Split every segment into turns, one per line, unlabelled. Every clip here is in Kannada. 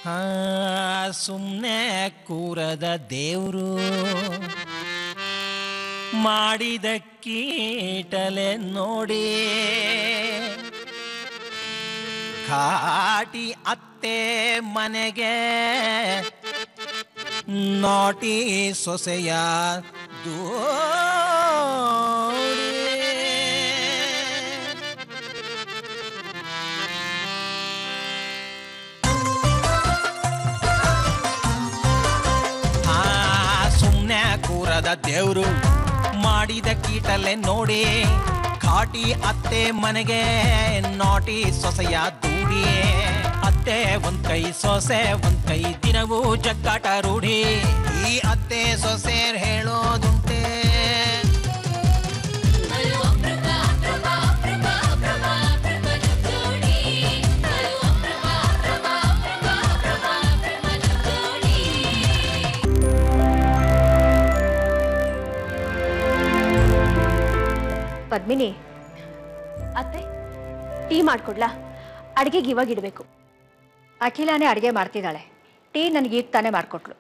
ಹಾ ಸುಮ್ಮನೆ ಕೂರದ ದೇವರು ಮಾಡಿದ ಕೀಟಲೆ ನೋಡಿ ಕಾಟಿ ಅತ್ತೆ ಮನೆಗೆ ನಾಟಿ ಸೊಸೆಯ ದೂಡಿ ಆ ಸುಮ್ನೆ ಕೂರದ ದೇವ್ರು ಮಾಡಿದ ಕೀಟಲೆ ನೋಡಿ ಕಾಟಿ ಅತ್ತೆ ಮನೆಗೆ ನಾಟಿ ಸೊಸೆಯ ದೂಡಿ ಅತ್ತೆ ಒಂದ್ ಕೈ ಸೊಸೆ ಒಂದ್ ಕೈ ದಿನವೂ ಜಗ್ಗಾಟ ರೂಢಿ ಈ ಅತ್ತೆ ಸೊಸೆ ಹೇಳೋದುಂಟೆ
ಪದ್ಮಿನಿ
ಅತ್ತೆ ಟೀ ಮಾಡ್ಕೊಡ್ಲಾ ಅಡಿಗೆಗೆ ಇವಾಗ ಇಡಬೇಕು
ಅಖಿಲಾನೇ ಅಡುಗೆ ಮಾಡ್ತಿದ್ದಾಳೆ ಟೀ ನನಗೆ ಈಗ ತಾನೇ ಮಾಡಿಕೊಟ್ಲು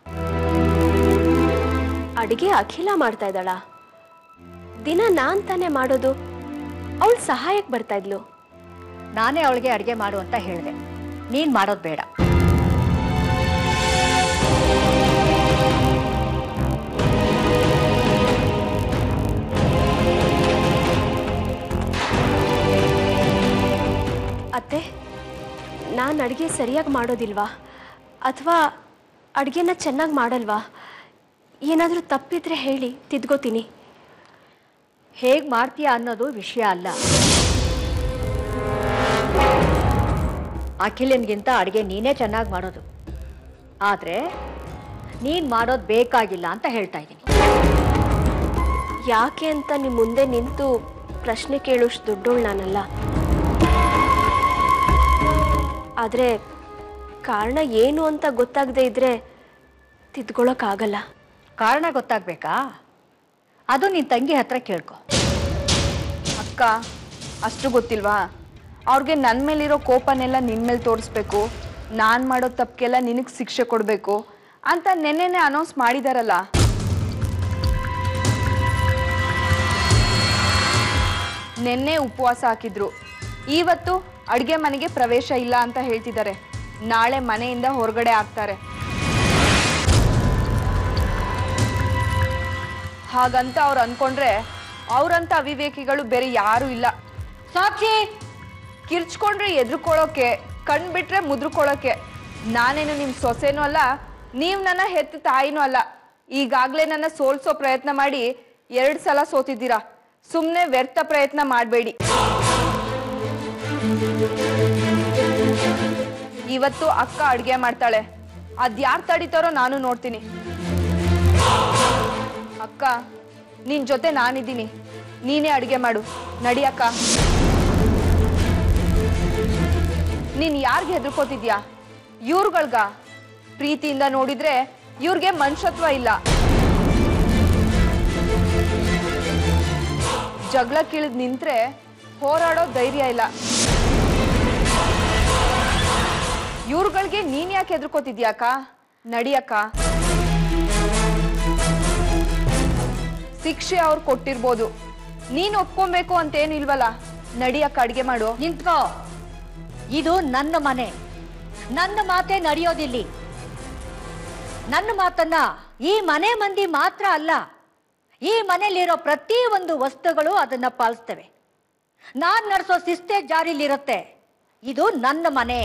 ಅಡಿಗೆ ಅಖಿಲ ಮಾಡ್ತಾ ಇದ್ದಾಳ ದಿನ ನಾನ್ ತಾನೇ ಮಾಡೋದು ಅವಳು ಸಹಾಯಕ್ಕೆ ಬರ್ತಾ ಇದ್ಲು
ನಾನೇ ಅವಳಿಗೆ ಅಡುಗೆ ಮಾಡು ಅಂತ ಹೇಳಿದೆ ನೀನು ಮಾಡೋದು ಬೇಡ
ಅತ್ತೆ ನಾನು ಅಡುಗೆ ಸರಿಯಾಗಿ ಮಾಡೋದಿಲ್ವಾ ಅಥವಾ ಅಡುಗೆನ ಚೆನ್ನಾಗಿ ಮಾಡಲ್ವಾ ಏನಾದರೂ ತಪ್ಪಿದ್ರೆ ಹೇಳಿ ತಿದ್ಕೋತೀನಿ
ಹೇಗೆ ಮಾಡ್ತೀಯ ಅನ್ನೋದು ವಿಷಯ ಅಲ್ಲ ಅಖಿಲನ್ಗಿಂತ ಅಡುಗೆ ನೀನೇ ಚೆನ್ನಾಗಿ ಮಾಡೋದು ಆದರೆ ನೀನು ಮಾಡೋದು ಬೇಕಾಗಿಲ್ಲ ಅಂತ ಹೇಳ್ತಾ ಇದ್ದೀನಿ
ಯಾಕೆ ಅಂತ ನಿಮ್ಮ ಮುಂದೆ ನಿಂತು ಪ್ರಶ್ನೆ ಕೇಳೋಷ್ಟು ದೊಡ್ಡೋಳು ನಾನಲ್ಲ ಆದರೆ ಕಾರಣ ಏನು ಅಂತ ಗೊತ್ತಾಗದೇ ಇದ್ರೆ ತಿದ್ಕೊಳ್ಳೋಕ್ಕಾಗಲ್ಲ
ಕಾರಣ ಗೊತ್ತಾಗ್ಬೇಕಾ ಅದು ನಿನ್ನ ತಂಗಿ ಹತ್ರ ಕೇಳ್ಕೊ
ಅಕ್ಕ ಅಷ್ಟು ಗೊತ್ತಿಲ್ವಾ ಅವ್ರಿಗೆ ನನ್ನ ಮೇಲಿರೋ ಕೋಪನೆಲ್ಲ ನಿನ್ನ ಮೇಲೆ ತೋರಿಸ್ಬೇಕು ನಾನು ಮಾಡೋ ತಪ್ಪಿಗೆಲ್ಲ ನಿನಗೆ ಶಿಕ್ಷೆ ಕೊಡಬೇಕು ಅಂತ ನೆನ್ನೆನೆ ಅನೌನ್ಸ್ ಮಾಡಿದಾರಲ್ಲ ನೆನ್ನೆ ಉಪವಾಸ ಹಾಕಿದ್ರು ಇವತ್ತು ಅಡುಗೆ ಮನೆಗೆ ಪ್ರವೇಶ ಇಲ್ಲ ಅಂತ ಹೇಳ್ತಿದ್ದಾರೆ ನಾಳೆ ಮನೆಯಿಂದ ಹೊರಗಡೆ ಆಗ್ತಾರೆ ಹಾಗಂತ ಅವ್ರು ಅನ್ಕೊಂಡ್ರೆ ಅವ್ರಂತ ಅವಿವೇಕಿಗಳು ಬೇರೆ ಯಾರೂ ಇಲ್ಲ
ಸಾಕ್ಷಿ
ಕಿರ್ಚ್ಕೊಂಡ್ರೆ ಎದ್ರುಕೊಳ್ಳೋಕೆ ಕಣ್ ಬಿಟ್ರೆ ಮುದ್ರುಕೊಳ್ಳೋಕೆ ನಾನೇನು ನಿಮ್ಮ ಸೊಸೆನೂ ಅಲ್ಲ ನೀವು ನನ್ನ ಹೆತ್ತ ತಾಯಿನೂ ಅಲ್ಲ ಈಗಾಗಲೇ ನನ್ನ ಸೋಲ್ಸೋ ಪ್ರಯತ್ನ ಮಾಡಿ ಎರಡು ಸಲ ಸೋತಿದ್ದೀರಾ ಸುಮ್ಮನೆ ವ್ಯರ್ಥ ಪ್ರಯತ್ನ ಮಾಡಬೇಡಿ ಇವತ್ತು ಅಕ್ಕ ಅಡುಗೆ ಮಾಡ್ತಾಳೆ ಅದ್ಯಾರು ತಡಿತಾರೋ ನಾನು ನೋಡ್ತೀನಿ ಅಕ್ಕ ನಿನ್ ಜೊತೆ ನಾನಿದ್ದೀನಿ ನೀನೇ ಅಡುಗೆ ಮಾಡು ನಡಿ ಅಕ್ಕ ನೀನ್ ಯಾರ್ಗೆ ಹೆದರ್ಕೋತಿದ್ಯಾ ಇವ್ರುಗಳ್ಗ ಪ್ರೀತಿಯಿಂದ ನೋಡಿದ್ರೆ ಇವ್ರಿಗೆ ಮನುಷ್ಯತ್ವ ಇಲ್ಲ ಜಗಳ ಕೀಳದ್ ನಿಂತ್ರೆ ಹೋರಾಡೋ ಧೈರ್ಯ ಇಲ್ಲ ಇವ್ರುಗಳ್ಗೆ ನೀನ್ ಯಾಕೆ ಹೆದರ್ಕೋತಿದ್ಯಾಕ ನಡಿಯಕ್ಕ ಶಿಕ್ಷೆ ಅವ್ರು ಕೊಟ್ಟಿರ್ಬೋದು ನೀನ್ ಒಪ್ಕೊಬೇಕು ಅಂತೇನು ಇಲ್ವಲ್ಲ ನಡಿಯಕ್ಕ ಅಡ್ಗೆ ಮಾಡು
ನಿಂತ್ಕೋ ಇದು ನನ್ನ ಮನೆ ನನ್ನ ಮಾತೇ ನಡೆಯೋದಿಲ್ಲಿ ನನ್ನ ಮಾತನ್ನ ಈ ಮನೆ ಮಂದಿ ಮಾತ್ರ ಅಲ್ಲ ಈ ಮನೆಯಲ್ಲಿರೋ ಪ್ರತಿ ಒಂದು ವಸ್ತುಗಳು ಅದನ್ನ ಪಾಲಿಸ್ತವೆ ನಾನ್ ನಡೆಸೋ ಶಿಸ್ತೇ ಜಾರಿಲಿರುತ್ತೆ ಇದು ನನ್ನ ಮನೆ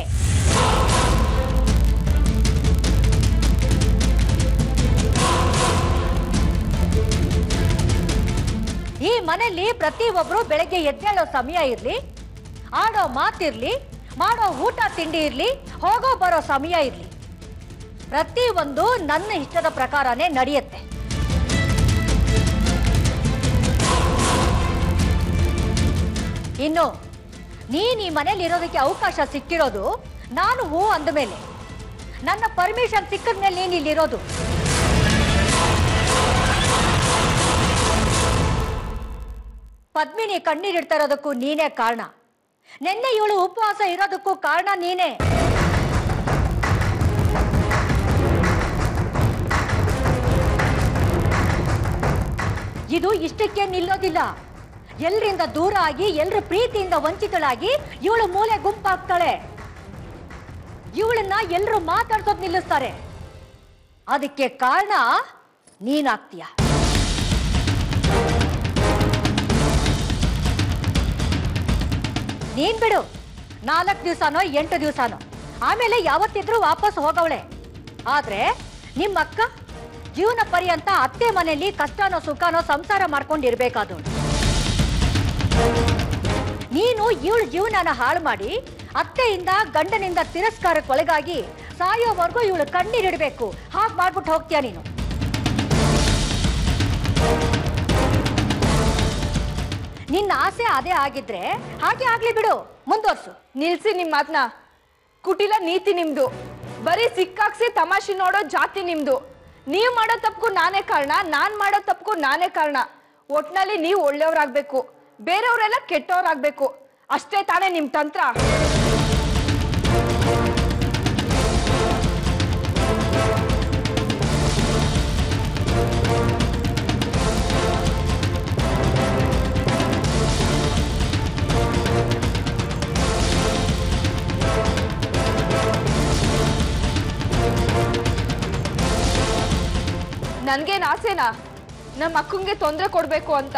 ಈ ಮನೆಯಲ್ಲಿ ಪ್ರತಿ ಒಬ್ರು ಬೆಳಗ್ಗೆ ಎದ್ದೇಳೋ ಸಮಯ ಇರ್ಲಿ ಆಡೋ ಮಾತಿರ್ಲಿ ಮಾಡೋ ಊಟ ತಿಂಡಿ ಇರ್ಲಿ ಹೋಗೋ ಬರೋ ಸಮಯ ಇರ್ಲಿ ಪ್ರತಿ ಒಂದು ನನ್ನ ಇಷ್ಟದ ಪ್ರಕಾರನೇ ನಡೆಯುತ್ತೆ ಇನ್ನು ನೀನ್ ಈ ಮನೇಲಿ ಇರೋದಕ್ಕೆ ಅವಕಾಶ ಸಿಕ್ಕಿರೋದು ನಾನು ಹೂ ಅಂದ ಮೇಲೆ ನನ್ನ ಪರ್ಮಿಷನ್ ಸಿಕ್ಕಿದ ಮೇಲೆ ನೀನ್ ಇಲ್ಲಿರೋದು ಪದ್ಮಿನಿ ಕಣ್ಣೀರಿಡ್ತಾ ಇರೋದಕ್ಕೂ ನೀನೇ ಕಾರಣ ನಿನ್ನೆ ಇವಳು ಉಪವಾಸ ಇರೋದಕ್ಕೂ ಕಾರಣ ನೀನೇ ಇದು ಇಷ್ಟಕ್ಕೆ ನಿಲ್ಲೋದಿಲ್ಲ ಎಲ್ರಿಂದ ದೂರ ಆಗಿ ಎಲ್ರ ಪ್ರೀತಿಯಿಂದ ವಂಚಿತಳಾಗಿ ಇವಳು ಮೂಲೆ ಗುಂಪಾಗ್ತಾಳೆ ಇವಳನ್ನ ಎಲ್ರು ಮಾತಾಡ್ಸೋದ್ ನಿಲ್ಲಿಸ್ತಾರೆ ಅದಕ್ಕೆ ಕಾರಣ ನೀನಾಗ್ತೀಯ ನೀನ್ ಬಿಡು ನಾಲ್ಕು ದಿವಸನೋ ಎಂಟು ದಿವಸನೋ ಆಮೇಲೆ ಯಾವತ್ತಿದ್ರೂ ವಾಪಸ್ ಹೋಗವಳೆ ಆದ್ರೆ ನಿಮ್ಮ ಅಕ್ಕ ಜೀವನ ಪರ್ಯಂತ ಅತ್ತೆ ಮನೆಯಲ್ಲಿ ಕಷ್ಟನೋ ಸುಖನೋ ಸಂಸಾರ ಮಾಡ್ಕೊಂಡಿರ್ಬೇಕಾದವಳು ನೀನು ಇವಳ ಜೀವನನ ಹಾಳು ಮಾಡಿ ಅತ್ತೆಯಿಂದ ಗಂಡನಿಂದ ತಿರಸ್ಕಾರಕ್ಕೆ ಒಳಗಾಗಿ ಸಾಯೋವರೆಗೂ ಇವಳು ಕಣ್ಣೀರಿಡ್ಬೇಕು ಹಾಗೆ ಮಾಡ್ಬಿಟ್ಟು ಹೋಗ್ತೀಯ ನೀನು ನಿನ್ನ ಆಸೆ ಅದೇ ಆಗಿದ್ರೆ ಹಾಗೆ ಆಗ್ಲಿ ಬಿಡು ಮುಂದುವರ್ಸು
ನಿಲ್ಸಿ ನಿಮ್ ಮಾತ್ನ ಕುಟಿಲ ನೀತಿ ನಿಮ್ದು ಬರೀ ಸಿಕ್ಕಾಕ್ಸಿ ತಮಾಷೆ ನೋಡೋ ಜಾತಿ ನಿಮ್ದು ನೀವ್ ಮಾಡೋ ತಪ್ಪು ನಾನೇ ಕಾರಣ ನಾನ್ ಮಾಡೋ ತಪ್ಪು ನಾನೇ ಕಾರಣ ಒಟ್ನಲ್ಲಿ ನೀವ್ ಒಳ್ಳೆಯವ್ರಾಗ್ಬೇಕು ಬೇರೆಯವರೆಲ್ಲ ಕೆಟ್ಟವ್ರಾಗ್ಬೇಕು ಅಷ್ಟೇ ತಾನೇ ನಿಮ್ ತಂತ್ರ ನನ್ಗೇನ್ ಆಸೆನಾ ನಮ್ಮ ಅಕ್ಕಂಗೆ ತೊಂದ್ರೆ ಕೊಡ್ಬೇಕು ಅಂತ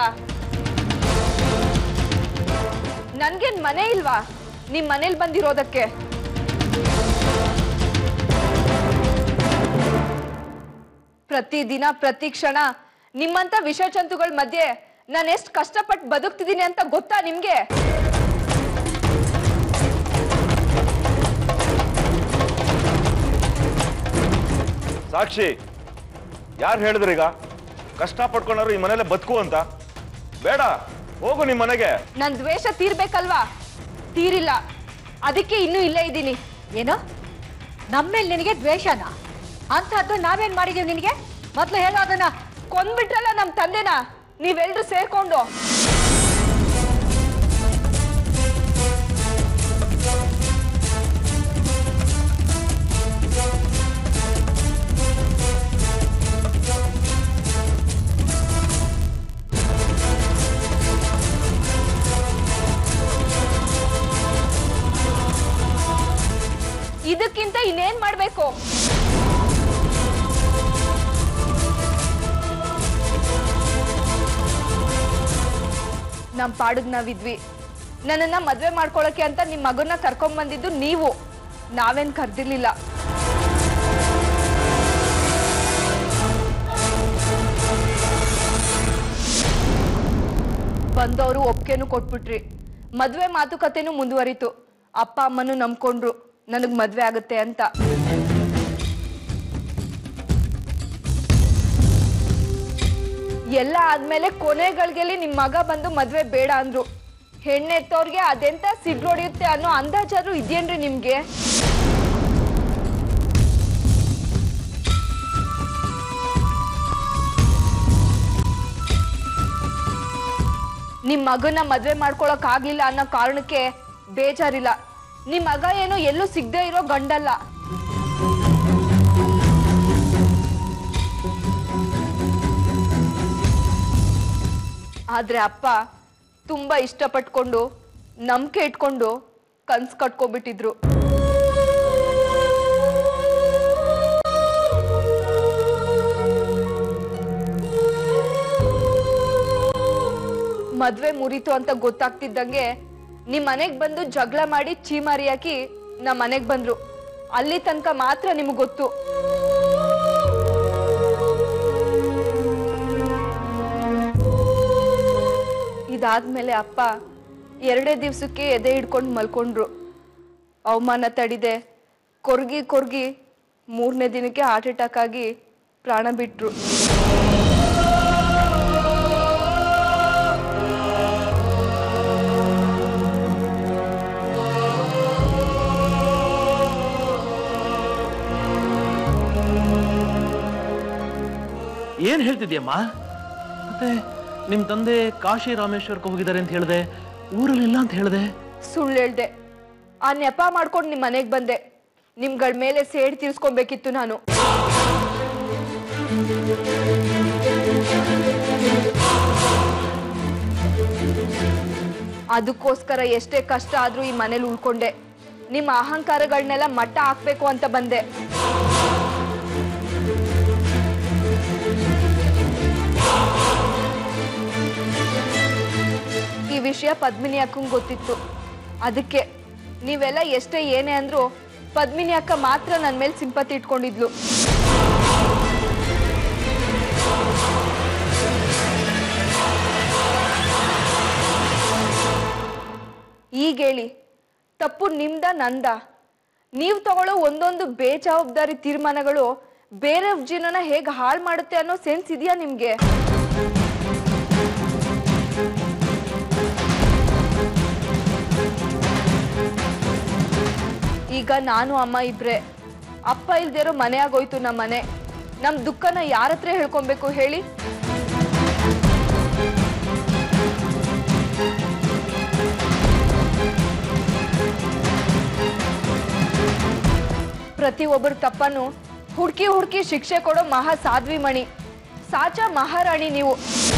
ನನ್ಗೇನ್ ಮನೆ ಇಲ್ವಾ ನಿಮ್ ಮನೇಲಿ ಬಂದಿರೋದಕ್ಕೆ ಪ್ರತಿದಿನ ಪ್ರತಿ ಕ್ಷಣ ನಿಮ್ಮಂತ ವಿಷಜಂತುಗಳ ಮಧ್ಯೆ ನಾನು ಎಷ್ಟು ಕಷ್ಟಪಟ್ಟು ಬದುಕ್ತಿದ್ದೀನಿ ಅಂತ ಗೊತ್ತಾ ನಿಮ್ಗೆ
ಸಾಕ್ಷಿ ಯಾರು ಹೇಳಿದ್ರು ಈಗ ಕಷ್ಟ ಪಡ್ಕೊಂಡವ್ರು ಈ ಮನೇಲೆ ಬದುಕು ಅಂತ ಬೇಡ ಹೋಗು ನಿಮ್ಮ ಮನೆಗೆ
ನನ್ ದ್ವೇಷ ತೀರ್ಬೇಕಲ್ವಾ ತೀರಿಲ್ಲ ಅದಕ್ಕೆ ಇನ್ನೂ ಇಲ್ಲೇ ಇದ್ದೀನಿ
ಏನು ನಮ್ಮೇಲೆ ನಿನಗೆ ದ್ವೇಷನ ಅಂತಹದ್ದು ನಾವೇನ್ ಮಾಡಿದೀವಿ ನಿನಗೆ ಮೊದ್ಲು ಹೇಳೋ ಅದನ್ನ
ಕೊಂದ್ಬಿಟ್ರಲ್ಲ ನಮ್ ತಂದೆನ ನೀವೆಲ್ರೂ ಸೇರ್ಕೊಂಡು ಇದಕ್ಕಿಂತ ಇನ್ನೇನ್ ಮಾಡ್ಬೇಕು ನಮ್ ಪಾಡಿಗ್ ನಾವಿದ್ವಿ ನನ್ನನ್ನ ಮದ್ವೆ ಮಾಡ್ಕೊಳಕ್ಕೆ ಅಂತ ನಿಮ್ ಮಗನ್ನ ಕರ್ಕೊಂಡ್ ಬಂದಿದ್ದು ನೀವು ನಾವೇನ್ ಕರ್ದಿರ್ಲಿಲ್ಲ ಬಂದವರು ಒಪ್ಕೆನೂ ಕೊಟ್ಬಿಟ್ರಿ ಮದ್ವೆ ಮಾತುಕತೆನೂ ಮುಂದುವರಿತು ಅಪ್ಪ ಅಮ್ಮನೂ ನಂಬ್ಕೊಂಡ್ರು ನನಗ್ ಮದ್ವೆ ಆಗುತ್ತೆ ಅಂತ ಎಲ್ಲ ಆದ್ಮೇಲೆ ಕೊನೆಗಳಿಗೆಲ್ಲಿ ನಿಮ್ ಮಗ ಬಂದು ಮದ್ವೆ ಬೇಡ ಅಂದ್ರು ಹೆಣ್ಣೆತ್ತವ್ರಿಗೆ ಅದೆಂತ ಸಿಡ್ರೊಡಿಯುತ್ತೆ ಅನ್ನೋ ಅಂದಾಜಾದ್ರೂ ಇದೇನ್ರಿ ನಿಮ್ಗೆ ನಿಮ್ ಮಗನ ಮದ್ವೆ ಮಾಡ್ಕೊಳಕ್ ಆಗ್ಲಿಲ್ಲ ಅನ್ನೋ ಕಾರಣಕ್ಕೆ ಬೇಜಾರಿಲ್ಲ ನಿಮ್ ಮಗ ಏನೋ ಎಲ್ಲೂ ಸಿಗದೆ ಇರೋ ಗಂಡಲ್ಲ ಆದ್ರೆ ಅಪ್ಪ ತುಂಬಾ ಇಷ್ಟಪಟ್ಕೊಂಡು ನಂಬಿಕೆ ಇಟ್ಕೊಂಡು ಕನ್ಸ್ ಕಟ್ಕೊಬಿಟ್ಟಿದ್ರು ಮದ್ವೆ ಮುರಿತು ಅಂತ ಗೊತ್ತಾಗ್ತಿದ್ದಂಗೆ ನಿಮ್ ಮನೆಗ್ ಬಂದು ಜಗಳ ಮಾಡಿ ಚೀಮಾರಿ ಹಾಕಿ ನಮ್ಮ ಮನೆಗ್ ಬಂದ್ರು ಅಲ್ಲಿ ತನಕ ಮಾತ್ರ ನಿಮ್ಗ್ ಗೊತ್ತು ಇದಾದ್ಮೇಲೆ ಅಪ್ಪ ಎರಡೇ ದಿವ್ಸಕ್ಕೆ ಎದೆ ಹಿಡ್ಕೊಂಡು ಮಲ್ಕೊಂಡ್ರು ಅವಮಾನ ತಡಿದೆ ಕೊರ್ಗಿ ಕೊರ್ಗಿ ಮೂರನೇ ದಿನಕ್ಕೆ ಹಾರ್ಟ್ ಅಟ್ಯಾಕ್ ಆಗಿ ಪ್ರಾಣ ಬಿಟ್ರು
ಏನ್ ಹೇಳ್ತಿದ್ಯಮ್ಮ ಮತ್ತೆ ನಿಮ್ ತಂದೆ ಕಾಶಿ ರಾಮೇಶ್ವರಕ್ಕೆ ಹೋಗಿದ್ದಾರೆ ಅಂತ ಹೇಳ್ದೆ ಊರಲ್ಲಿ ಇಲ್ಲ ಅಂತ ಹೇಳ್ದೆ
ಸುಳ್ಳು ಹೇಳ್ದೆ ಆ ನೆಪ ಮಾಡ್ಕೊಂಡು ನಿಮ್ ಮನೆಗ್ ಬಂದೆ ನಿಮ್ಗಳ ಮೇಲೆ ಸೇಡ್ ತೀರ್ಸ್ಕೊಬೇಕಿತ್ತು ನಾನು ಅದಕ್ಕೋಸ್ಕರ ಎಷ್ಟೇ ಕಷ್ಟ ಆದ್ರೂ ಈ ಮನೇಲಿ ಉಳ್ಕೊಂಡೆ ನಿಮ್ಮ ಅಹಂಕಾರಗಳನ್ನೆಲ್ಲ ಮಟ್ಟ ಹಾಕ್ಬೇಕು ಅಂತ ಬಂದೆ ಈ ವಿಷಯ ಪದ್ಮಿನಿ ಅಕ್ಕಂಗ್ ಗೊತ್ತಿತ್ತು ಅದಕ್ಕೆ ನೀವೆಲ್ಲ ಎಷ್ಟೇ ಏನೇ ಅಂದ್ರೂ ಪದ್ಮಿನಿ ಅಕ್ಕ ಮಾತ್ರ ನನ್ನ ಮೇಲೆ ಸಿಂಪತಿ ಇಟ್ಕೊಂಡಿದ್ಲು ಈಗ ಹೇಳಿ ತಪ್ಪು ನಿಮ್ದ ನಂದ ನೀವು ತಗೊಳ್ಳೋ ಒಂದೊಂದು ಬೇಜವಾಬ್ದಾರಿ ತೀರ್ಮಾನಗಳು ಬೇರೆ ಜೀವನನ ಹೇಗೆ ಹಾಳು ಮಾಡುತ್ತೆ ಅನ್ನೋ ಸೆನ್ಸ್ ಇದೆಯಾ ನಿಮ್ಗೆ ಈಗ ನಾನು ಅಮ್ಮ ಇಬ್ರೆ ಅಪ್ಪ ಇಲ್ದಿರೋ ಮನೆ ಆಗೋಯ್ತು ನಮ್ಮ ಮನೆ ನಮ್ ದುಃಖನ ಯಾರ ಹತ್ರ ಹೇಳ್ಕೊಬೇಕು ಹೇಳಿ ಪ್ರತಿ ಒಬ್ಬರ ತಪ್ಪನ್ನು ಹುಡುಕಿ ಹುಡುಕಿ ಶಿಕ್ಷೆ ಕೊಡೋ ಮಹಾ ಸಾಧ್ವಿ ಮಣಿ ಸಾಚ ಮಹಾರಾಣಿ ನೀವು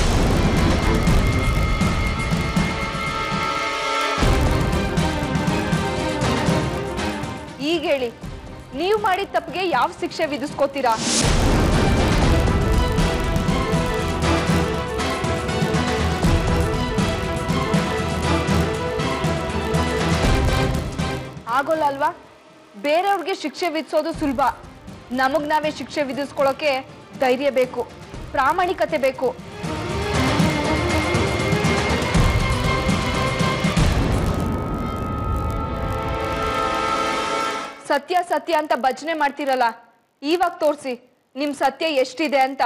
ಈಗ ಹೇಳಿ ನೀವು ಮಾಡಿದ ತಪ್ಪಿಗೆ ಯಾವ ಶಿಕ್ಷೆ ವಿಧಿಸ್ಕೋತೀರಾ ಆಗೋಲ್ಲ ಅಲ್ವಾ ಬೇರೆಯವ್ರಿಗೆ ಶಿಕ್ಷೆ ವಿಧಿಸೋದು ಸುಲಭ ನಮಗ್ ನಾವೇ ಶಿಕ್ಷೆ ವಿಧಿಸ್ಕೊಳ್ಳೋಕೆ ಧೈರ್ಯ ಬೇಕು ಪ್ರಾಮಾಣಿಕತೆ ಬೇಕು ಸತ್ಯ ಸತ್ಯ ಅಂತ ಭಜನೆ ಮಾಡ್ತಿರಲ್ಲ ಇವಾಗ ತೋರಿಸಿ ನಿಮ್ ಸತ್ಯ ಎಷ್ಟಿದೆ ಅಂತ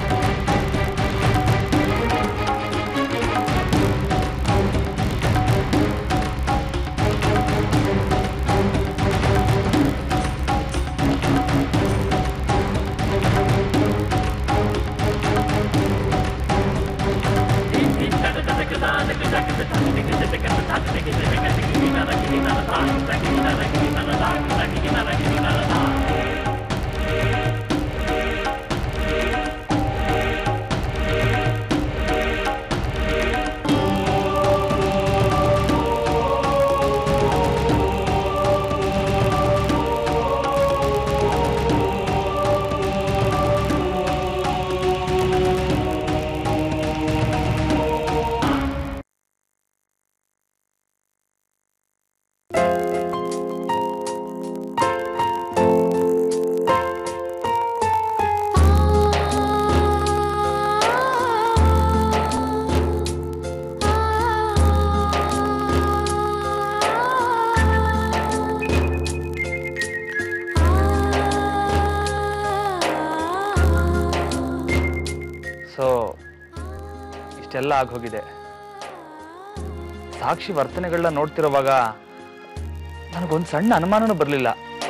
ಸೊ ಇಷ್ಟೆಲ್ಲ ಆಗೋಗಿದೆ ಸಾಕ್ಷಿ ವರ್ತನೆಗಳನ್ನ ನೋಡ್ತಿರೋವಾಗ ನನಗೊಂದು ಸಣ್ಣ ಅನುಮಾನನೂ ಬರಲಿಲ್ಲ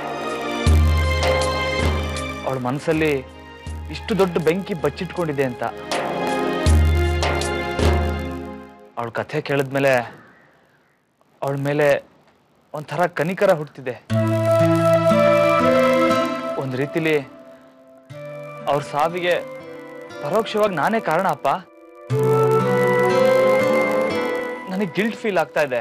ಅವಳ ಮನಸ್ಸಲ್ಲಿ ಇಷ್ಟು ದೊಡ್ಡ ಬೆಂಕಿ ಬಚ್ಚಿಟ್ಕೊಂಡಿದೆ ಅಂತ ಅವಳ ಕಥೆ ಕೇಳಿದ್ಮೇಲೆ ಅವಳ ಮೇಲೆ ಒಂಥರ ಕನಿಕರ ಹುಟ್ಟಿದೆ ಒಂದು ರೀತಿಲಿ ಅವ್ರ ಸಾವಿಗೆ ಪರೋಕ್ಷವಾಗಿ ನಾನೇ ಕಾರಣ ಅಪ್ಪ ನನಗೆ ಗಿಲ್ಟ್ ಫೀಲ್ ಆಗ್ತಾ ಇದೆ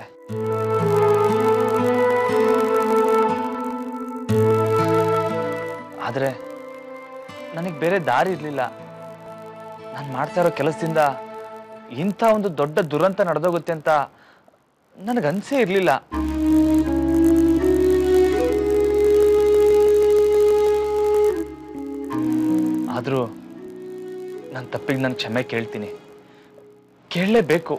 ಆದ್ರೆ ನನಗೆ ಬೇರೆ ದಾರಿ ಇರ್ಲಿಲ್ಲ ನಾನು ಮಾಡ್ತಾ ಇರೋ ಕೆಲಸದಿಂದ ಇಂಥ ಒಂದು ದೊಡ್ಡ ದುರಂತ ನಡೆದೋಗುತ್ತೆ ಅಂತ ನನಗನ್ಸೇ ಇರ್ಲಿಲ್ಲ ಆದ್ರೂ ನನ್ನ ತಪ್ಪಿಗೆ ನಾನು ಕ್ಷಮೆ ಕೇಳ್ತೀನಿ ಕೇಳಲೇಬೇಕು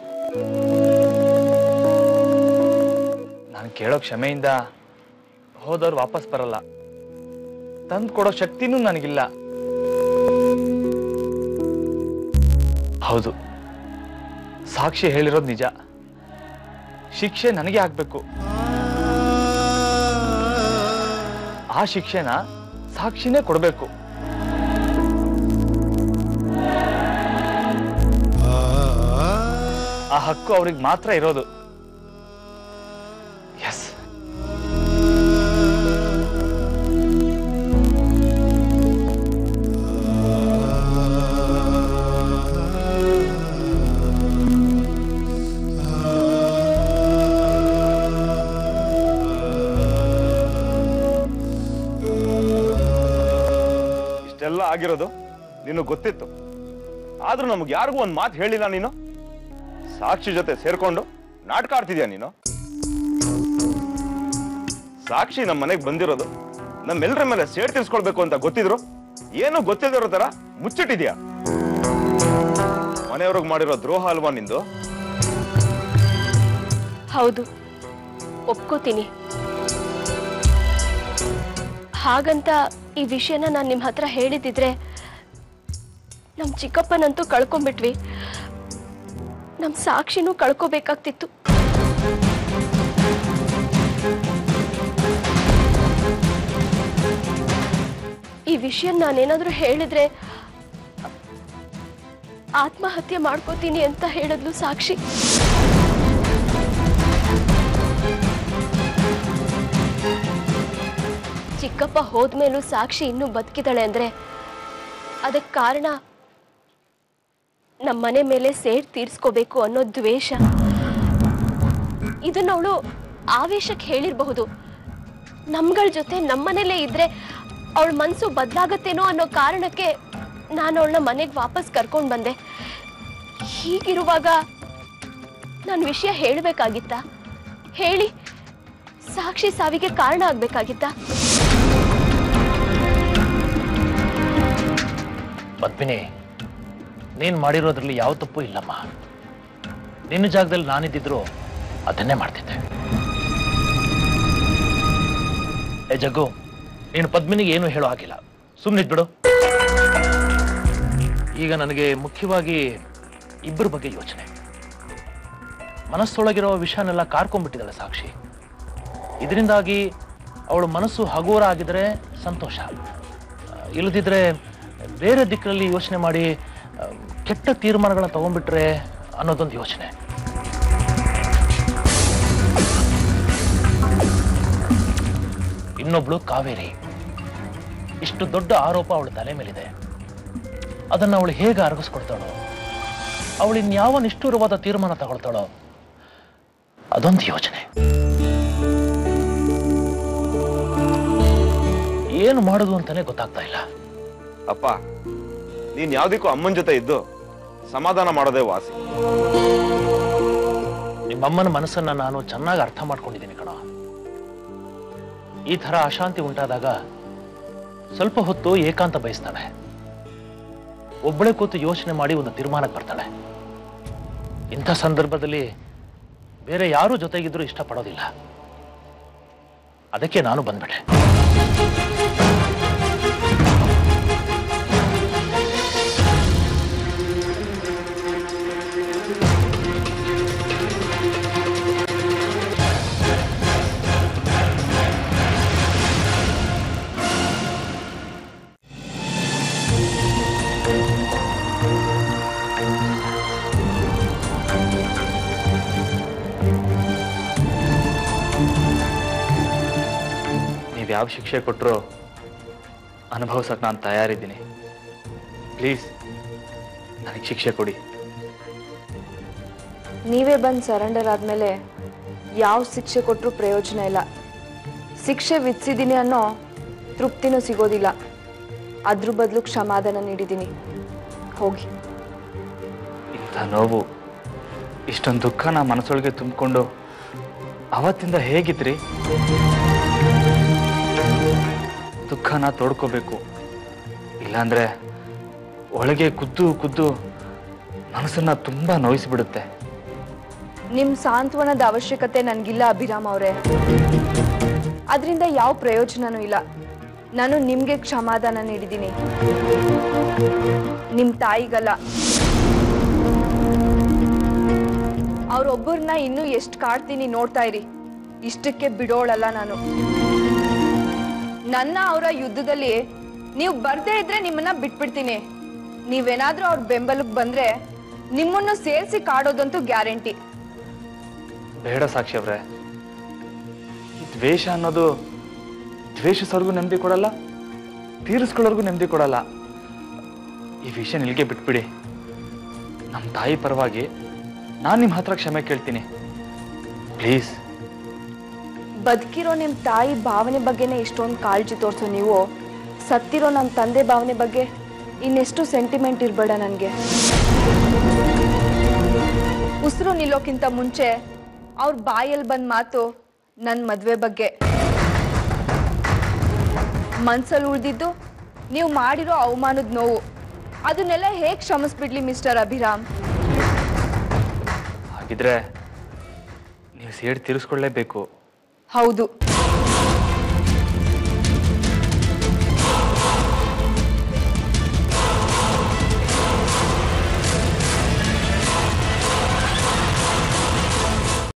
ನಾನು ಕೇಳೋ ಕ್ಷಮೆಯಿಂದ ಹೋದವ್ರು ವಾಪಸ್ ಬರಲ್ಲ ತಂದು ಕೊಡೋ ಶಕ್ತಿನೂ ನನಗಿಲ್ಲ ಹೌದು ಸಾಕ್ಷಿ ಹೇಳಿರೋದು ನಿಜ ಶಿಕ್ಷೆ ನನಗೆ ಆಗ್ಬೇಕು ಆ ಶಿಕ್ಷೆನ ಸಾಕ್ಷಿನೇ ಕೊಡಬೇಕು ಆ ಹಕ್ಕು ಅವ್ರಿಗೆ ಮಾತ್ರ ಇರೋದು ಎಸ್
ಆಗಿರೋದು ನಿನಗೆ ಗೊತ್ತಿತ್ತು ಆದ್ರೂ ನಮ್ಗೆ ಯಾರಿಗೂ ಒಂದು ಮಾತು ಹೇಳಿಲ್ಲ ನೀನು ಸಾಕ್ಷಿ ಜೊತೆ ಸೇರ್ಕೊಂಡು ನಾಟಕ ಆಡ್ತಿದ್ಯಾ ನೀನು ಸಾಕ್ಷಿ ನಮ್ಮ ಮನೆಗೆ ಬಂದಿರೋದು ನಮ್ಮೆಲ್ಲರ ಮೇಲೆ ಸೇಡ್ ತೀರ್ಸ್ಕೊಳ್ಬೇಕು ಅಂತ ಗೊತ್ತಿದ್ರು ಏನು ಗೊತ್ತಿಲ್ದಿರೋ ತರ ಮುಚ್ಚಿಟ್ಟಿದ್ಯಾ ಮನೆಯವ್ರಿಗೆ ಮಾಡಿರೋ ದ್ರೋಹ ಅಲ್ವಾ ನಿಂದು
ಹೌದು ಒಪ್ಕೋತೀನಿ ಹಾಗಂತ ಈ ವಿಷಯನ ನಾನು ನಿಮ್ಮ ಹತ್ರ ಹೇಳಿದಿದ್ರೆ ನಮ್ಮ ಚಿಕ್ಕಪ್ಪನಂತೂ ಕಳ್ಕೊಂಡ್ಬಿಟ್ವಿ ನಮ್ಮ ಸಾಕ್ಷಿನೂ ಕಳ್ಕೋಬೇಕಾಗ್ತಿತ್ತು ಈ ವಿಷಯ ನಾನೇನಾದ್ರೂ ಹೇಳಿದ್ರೆ ಆತ್ಮಹತ್ಯೆ ಮಾಡ್ಕೋತೀನಿ ಅಂತ ಹೇಳಿದ್ಲು ಸಾಕ್ಷಿ ಚಿಕ್ಕಪ್ಪ ಹೋದ್ಮೇಲೂ ಸಾಕ್ಷಿ ಇನ್ನೂ ಬದುಕಿದಾಳೆ ಅಂದ್ರೆ ಅದಕ್ಕೆ ಕಾರಣ ನಮ್ಮ ಮನೆ ಮೇಲೆ ಸೇಡ್ ತೀರ್ಸ್ಕೋಬೇಕು ಅನ್ನೋ ದ್ವೇಷ ಇದನ್ನ ಅವಳು ಆವೇಶಕ್ಕೆ ಹೇಳಿರಬಹುದು ನಮ್ಗಳ ಜೊತೆ ನಮ್ಮನೇಲೇ ಇದ್ರೆ ಅವಳ ಮನಸ್ಸು ಬದಲಾಗತ್ತೇನೋ ಅನ್ನೋ ಕಾರಣಕ್ಕೆ ನಾನು ಅವಳನ್ನ ಮನೆಗೆ ವಾಪಸ್ ಕರ್ಕೊಂಡು ಬಂದೆ ಹೀಗಿರುವಾಗ ನಾನು ವಿಷಯ ಹೇಳಬೇಕಾಗಿತ್ತಾ ಹೇಳಿ ಸಾಕ್ಷಿ ಸಾವಿಗೆ ಕಾರಣ ಆಗ್ಬೇಕಾಗಿತ್ತಾ
ಪದ್ಮಿನಿ ನೀನು ಮಾಡಿರೋದ್ರಲ್ಲಿ ಯಾವ ತಪ್ಪು ಇಲ್ಲಮ್ಮ ನಿನ್ನ ಜಾಗದಲ್ಲಿ ನಾನಿದ್ದಿದ್ರು ಅದನ್ನೇ ಮಾಡ್ತಿದ್ದೆ ಏ ಜಗ್ಗು ನೀನು ಪದ್ಮಿನಿಗೆ ಏನು ಹೇಳೋ ಹಾಗಿಲ್ಲ ಸುಮ್ಮನಿದ್ಬಿಡು ಈಗ ನನಗೆ ಮುಖ್ಯವಾಗಿ ಇಬ್ಬರ ಬಗ್ಗೆ ಯೋಚನೆ ಮನಸ್ಸೊಳಗಿರೋ ವಿಷಯನೆಲ್ಲ ಕಾರ್ಕೊಂಡ್ಬಿಟ್ಟಿದ್ದಾಳೆ ಸಾಕ್ಷಿ ಇದರಿಂದಾಗಿ ಅವಳ ಮನಸ್ಸು ಹಗುರ ಆಗಿದ್ರೆ ಸಂತೋಷ ಆ, ಇಲ್ಲದಿದ್ರೆ ಬೇರೆ ದಿಕ್ಕಲ್ಲಿ ಯೋಚನೆ ಮಾಡಿ ಆ, ಕೆಟ್ಟ ತೀರ್ಮಾನಗಳನ್ನ ತಗೊಂಡ್ಬಿಟ್ರೆ ಅನ್ನೋದೊಂದು ಯೋಚನೆ ಇನ್ನೊಬ್ಳು ಕಾವೇರಿ ಇಷ್ಟು ದೊಡ್ಡ ಆರೋಪ ಅವಳ ತಲೆ ಮೇಲಿದೆ ಅದನ್ನ ಅವಳು ಹೇಗೆ ಅರಗಿಸ್ಕೊಡ್ತಾಳೋ ಅವಳು ಇನ್ಯಾವ ನಿಷ್ಠುರವಾದ ತೀರ್ಮಾನ ತಗೊಳ್ತಾಳೋ ಅದೊಂದು ಯೋಚನೆ ಏನು ಮಾಡೋದು ಅಂತಾನೆ ಗೊತ್ತಾಗ್ತಾ ಇಲ್ಲ
ಅಪ್ಪ ನೀನ್ ಯಾವ್ದಕ್ಕೂ ಅಮ್ಮನ ಜೊತೆ ಇದ್ದು ಸಮಾಧಾನ ಮಾಡೋದೇ ವಾಸಿ
ನಿಮ್ಮಮ್ಮನ ಮನಸ್ಸನ್ನ ನಾನು ಚೆನ್ನಾಗಿ ಅರ್ಥ ಮಾಡ್ಕೊಂಡಿದ್ದೀನಿ ಕಣ ಈ ತರ ಅಶಾಂತಿ ಉಂಟಾದಾಗ ಸ್ವಲ್ಪ ಹೊತ್ತು ಏಕಾಂತ ಬಯಸ್ತಾಳೆ ಒಬ್ಬಳೆ ಕೂತು ಯೋಚನೆ ಮಾಡಿ ಒಂದು ತೀರ್ಮಾನಕ್ಕೆ ಬರ್ತಾಳೆ ಇಂಥ ಸಂದರ್ಭದಲ್ಲಿ ಬೇರೆ ಯಾರೂ ಜೊತೆಗಿದ್ರೂ ಇಷ್ಟಪಡೋದಿಲ್ಲ ಅದಕ್ಕೆ ನಾನು ಬಂದ್ಬಿಟ್ಟೆ
ನೀವು ಯಾವ ಶಿಕ್ಷೆ ಕೊಟ್ಟರು ಅನುಭವಿಸಕ್ಕೆ ನಾನು ತಯಾರಿದ್ದೀನಿ ಪ್ಲೀಸ್ ನನಗೆ ಶಿಕ್ಷೆ ಕೊಡಿ
ನೀವೇ ಬಂದು ಸರೆಂಡರ್ ಆದಮೇಲೆ ಯಾವ ಶಿಕ್ಷೆ ಕೊಟ್ಟರು ಪ್ರಯೋಜನ ಇಲ್ಲ ಶಿಕ್ಷೆ ವಿಧಿಸಿದ್ದೀನಿ ಅನ್ನೋ ತೃಪ್ತಿನೂ ಸಿಗೋದಿಲ್ಲ ಅದ್ರ ಬದಲು ಕ್ಷಮಾದಾನ ನೀಡಿದ್ದೀನಿ ಹೋಗಿ
ಇಂಥ ನೋವು ಇಷ್ಟೊಂದು ದುಃಖನ ಮನಸ್ಸೊಳಗೆ ತುಂಬಿಕೊಂಡು ಅವತ್ತಿಂದ ಹೇಗಿದ್ರಿ ದುಃಖನ ತೋಡ್ಕೋಬೇಕು ಇಲ್ಲಾಂದ್ರೆ ಒಳಗೆ ಕುದ್ದು ಕುದ್ದು ಮನಸ್ಸನ್ನ ತುಂಬಾ ನೋಯಿಸ್ಬಿಡುತ್ತೆ
ನಿಮ್ಮ ಸಾಂತ್ವನದ ಅವಶ್ಯಕತೆ ನನಗಿಲ್ಲ ಅಭಿರಾಮ್ ಅವರೇ ಅದರಿಂದ ಯಾವ ಪ್ರಯೋಜನನೂ ಇಲ್ಲ ನಾನು ನಿಮಗೆ ಕ್ಷಮಾದಾನ ನೀಡಿದ್ದೀನಿ ನಿಮ್ಮ ತಾಯಿಗಲ್ಲ ಅವ್ರೊಬ್ಬರನ್ನ ಇನ್ನೂ ಎಷ್ಟು ಕಾಡ್ತೀನಿ ನೋಡ್ತಾ ಇರಿ ಇಷ್ಟಕ್ಕೆ ಬಿಡೋಳಲ್ಲ ನಾನು ನನ್ನ ಅವರ ಯುದ್ಧದಲ್ಲಿ ನೀವು ಬರ್ದೇ ಇದ್ರೆ ನಿಮ್ಮನ್ನ ಬಿಟ್ಬಿಡ್ತೀನಿ ನೀವೇನಾದ್ರೂ ಅವ್ರ ಬೆಂಬಲಕ್ಕೆ ಬಂದ್ರೆ ನಿಮ್ಮನ್ನು ಸೇರಿಸಿ ಕಾಡೋದಂತೂ ಗ್ಯಾರಂಟಿ
ಬೇಡ ಸಾಕ್ಷಿ ಅವ್ರೆ ಈ ದ್ವೇಷ ಅನ್ನೋದು ದ್ವೇಷಿಸೋರ್ಗೂ ನೆಮ್ಮದಿ ಕೊಡಲ್ಲ ತೀರಿಸ್ಕೊಳ್ಳೋರ್ಗೂ ನೆಮ್ಮದಿ ಕೊಡಲ್ಲ ಈ ವಿಷಯ ನಿಲ್ಗೆ ಬಿಟ್ಬಿಡಿ ನಮ್ಮ ತಾಯಿ ಪರವಾಗಿ ನಾನು ನಿಮ್ಮ ಹತ್ರ ಕ್ಷಮೆ ಕೇಳ್ತೀನಿ ಪ್ಲೀಸ್
ಬದುಕಿರೋ ನಿಮ್ ತಾಯಿ ಭಾವನೆ ಬಗ್ಗೆನೇ ಇಷ್ಟೊಂದು ಕಾಳಜಿ ತೋರಿಸೋ ನೀವು ಸತ್ತಿರೋ ನಮ್ಮ ತಂದೆ ಭಾವನೆ ಬಗ್ಗೆ ಇನ್ನೆಷ್ಟು ಸೆಂಟಿಮೆಂಟ್ ಇರಬೇಡ ನನಗೆ ಉಸಿರು ನಿಲ್ಲೋಕ್ಕಿಂತ ಮುಂಚೆ ಅವ್ರ ಬಾಯಲ್ಲಿ ಬಂದ ಮಾತು ನನ್ನ ಮದುವೆ ಬಗ್ಗೆ ಮನ್ಸಲ್ಲಿ ಉಳಿದಿದ್ದು ನೀವು ಮಾಡಿರೋ ಅವಮಾನದ ನೋವು ಅದನ್ನೆಲ್ಲ ಹೇಗೆ ಕ್ಷಮಿಸ್ಬಿಡ್ಲಿ ಮಿಸ್ಟರ್ ಅಭಿರಾಮ್
ಹಾಗಿದ್ರೆ ನೀವು ಸೇಡ್ ತೀರಿಸ್ಕೊಳ್ಳೇಬೇಕು
ಹೌದು